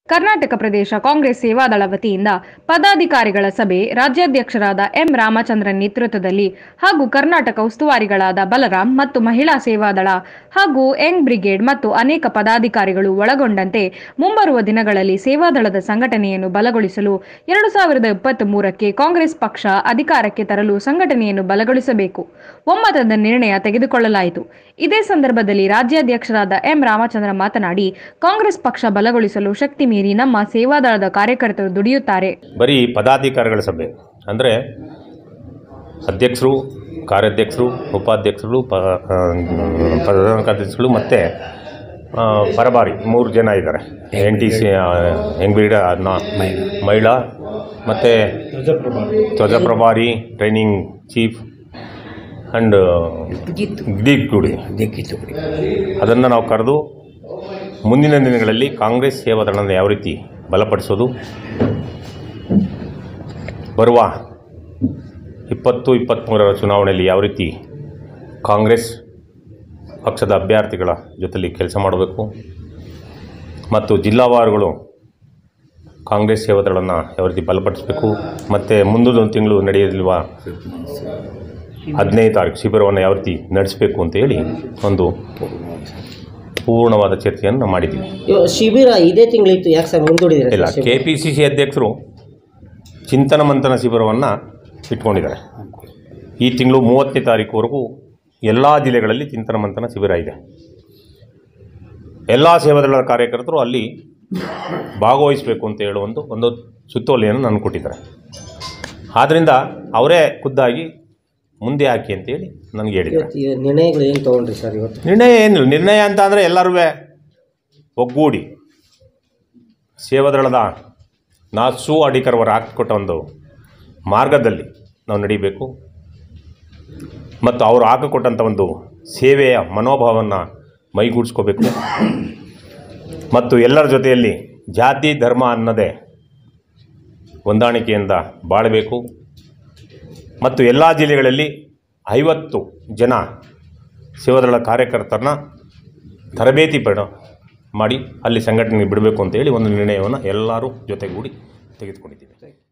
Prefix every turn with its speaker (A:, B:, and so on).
A: ಕರ್ನಾಟಕ ಪ್ರದೇಶ ಕಾಂಗ್ರೆಸ್ ಸೇವಾದಳ ವತಿಯಿಂದ ಪದಾಧಿಕಾರಿಗಳ ಸಭೆ ರಾಜ್ಯಾಧ್ಯಕ್ಷರಾದ ಎಂ ರಾಮಚಂದ್ರನ್ ನೇತೃತ್ವದಲ್ಲಿ ಹಾಗೂ ಕರ್ನಾಟಕ ಉಸ್ತುವಾರಿಗಳಾದ ಬಲರಾಮ್ ಮತ್ತು ಮಹಿಳಾ ಸೇವಾದಳ ಹಾಗೂ ಯಂಗ್ ಬ್ರಿಗೇಡ್ ಮತ್ತು ಅನೇಕ ಪದಾಧಿಕಾರಿಗಳು ಒಳಗೊಂಡಂತೆ ಮುಂಬರುವ ದಿನಗಳಲ್ಲಿ ಸೇವಾದಳದ ಸಂಘಟನೆಯನ್ನು ಬಲಗೊಳಿಸಲು ಎರಡು ಸಾವಿರದ ಇಪ್ಪತ್ತ್ ಮೂರಕ್ಕೆ ಕಾಂಗ್ರೆಸ್ ಪಕ್ಷ ಅಧಿಕಾರಕ್ಕೆ ತರಲು ಸಂಘಟನೆಯನ್ನು ಬಲಗೊಳಿಸಬೇಕು ಒಮ್ಮತದ ನಿರ್ಣಯ ತೆಗೆದುಕೊಳ್ಳಲಾಯಿತು ಇದೇ ಸಂದರ್ಭದಲ್ಲಿ ರಾಜ್ಯಾಧ್ಯಕ್ಷರಾದ ಎಂ ರಾಮಚಂದ್ರ ಮಾತನಾಡಿ ಕಾಂಗ್ರೆಸ್ ಪಕ್ಷ ಬಲಗೊಳಿಸಲು ಶಕ್ತಿ ಮೀರಿ ನಮ್ಮ ಸೇವಾದಳದ ಕಾರ್ಯಕರ್ತರು ದುಡಿಯುತ್ತಾರೆ
B: ಬರೀ ಪದಾಧಿಕಾರಿಗಳ ಸಭೆ ಅಂದರೆ ಅಧ್ಯಕ್ಷರು ಕಾರ್ಯಾಧ್ಯಕ್ಷರು ಉಪಾಧ್ಯಕ್ಷರು ಪ ಆ, ಪ್ರಧಾನ ಕಾರ್ಯದರ್ಶಿಗಳು ಮತ್ತು ಆ, ಪರಬಾರಿ ಮೂರು ಜನ ಇದ್ದಾರೆ ಎನ್ ಟಿ ಸಿ ಹೆಂಗ್ ಬೀಡ ಮಹಿಳಾ ಮತ್ತು ಧ್ವಜಪ್ರಭಾರಿ ಟ್ರೈನಿಂಗ್ ಚೀಫ್ ಆ್ಯಂಡ್ ದೀಪ್ ಗುಡಿ ಅದನ್ನು ನಾವು ಕರೆದು ಮುಂದಿನ ದಿನಗಳಲ್ಲಿ ಕಾಂಗ್ರೆಸ್ ಸೇವಾದಳನ ಯಾವ ರೀತಿ ಬಲಪಡಿಸೋದು ಬರುವ ಇಪ್ಪತ್ತು ಇಪ್ಪತ್ತ್ಮೂರರ ಚುನಾವಣೆಯಲ್ಲಿ ಯಾವ ರೀತಿ ಕಾಂಗ್ರೆಸ್ ಪಕ್ಷದ ಅಭ್ಯರ್ಥಿಗಳ ಜೊತೆಲಿ ಕೆಲಸ ಮಾಡಬೇಕು ಮತ್ತು ಜಿಲ್ಲಾವಾರುಗಳು ಕಾಂಗ್ರೆಸ್ ಸೇವಾದಳನ್ನು ಯಾವ ರೀತಿ ಬಲಪಡಿಸಬೇಕು ಮತ್ತು ಮುಂದಿನ ಒಂದು ತಿಂಗಳು ನಡೆಯಲಿರುವ ಹದಿನೈದು ತಾರೀಕು ಶಿಬಿರವನ್ನು ಯಾವ ರೀತಿ ನಡೆಸಬೇಕು ಅಂತ ಹೇಳಿ ಒಂದು ಪೂರ್ಣವಾದ ಚರ್ಚೆಯನ್ನು ಮಾಡಿದ್ದೀವಿ
C: ಇವ- ಶಿಬಿರ ಇದೇ ತಿಂಗಳಿತ್ತು ಯಾಕೆ ಸರ್ ಮುಂದೂಡಿದ್ರೆ
B: ಇಲ್ಲ ಕೆ ಪಿ ಸಿ ಸಿ ಅಧ್ಯಕ್ಷರು ಚಿಂತನ ಮಂಥನ ಶಿಬಿರವನ್ನು ಇಟ್ಕೊಂಡಿದ್ದಾರೆ ಈ ತಿಂಗಳು ಮೂವತ್ತನೇ ತಾರೀಕುವರೆಗೂ ಎಲ್ಲ ಜಿಲ್ಲೆಗಳಲ್ಲಿ ಚಿಂತನ ಮಂಥನ ಶಿಬಿರ ಇದೆ ಎಲ್ಲ ಸೇವಾದಳದ ಕಾರ್ಯಕರ್ತರು ಅಲ್ಲಿ ಭಾಗವಹಿಸಬೇಕು ಅಂತ ಹೇಳುವ ಒಂದು ಒಂದು ಸುತ್ತೋಲೆಯನ್ನು ನಾನು ಕೊಟ್ಟಿದ್ದಾರೆ ಆದ್ದರಿಂದ ಅವರೇ ಖುದ್ದಾಗಿ ಮುಂದೆ ಹಾಕಿ ಅಂತೇಳಿ ನನಗೆ ಹೇಳಿದ್ದಾರೆ
C: ಇವತ್ತು ಈ ನಿರ್ಣಯಗಳು ಏನು ತೊಗೊಂಡ್ರಿ ಸರ್ ಇವತ್ತು
B: ನಿರ್ಣಯ ಏನಿಲ್ಲ ನಿರ್ಣಯ ಅಂತ ಅಂದರೆ ಎಲ್ಲರೂ ಒಗ್ಗೂಡಿ ಸೇವಾದಳದ ನಾಸು ಅಡಿಕರವರು ಹಾಕಿಕೊಟ್ಟ ಒಂದು ಮಾರ್ಗದಲ್ಲಿ ನಾವು ನಡಿಬೇಕು ಮತ್ತು ಅವರು ಹಾಕಿಕೊಟ್ಟಂಥ ಒಂದು ಸೇವೆಯ ಮನೋಭಾವವನ್ನು ಮೈಗೂಡಿಸ್ಕೋಬೇಕು ಮತ್ತು ಎಲ್ಲರ ಜೊತೆಯಲ್ಲಿ ಜಾತಿ ಧರ್ಮ ಅನ್ನದೇ ಹೊಂದಾಣಿಕೆಯಿಂದ ಬಾಳಬೇಕು ಮತ್ತು ಎಲ್ಲ ಜಿಲ್ಲೆಗಳಲ್ಲಿ ಐವತ್ತು ಜನ ಸೇವಾದಳ ಕಾರ್ಯಕರ್ತರನ್ನ ತರಬೇತಿ ಪಡ ಮಾಡಿ ಅಲ್ಲಿ ಸಂಘಟನೆಗೆ ಬಿಡಬೇಕು ಅಂತೇಳಿ ಒಂದು ನಿರ್ಣಯವನ್ನು ಎಲ್ಲರೂ ಜೊತೆಗೂಡಿ ತೆಗೆದುಕೊಂಡಿದ್ದೀವಿ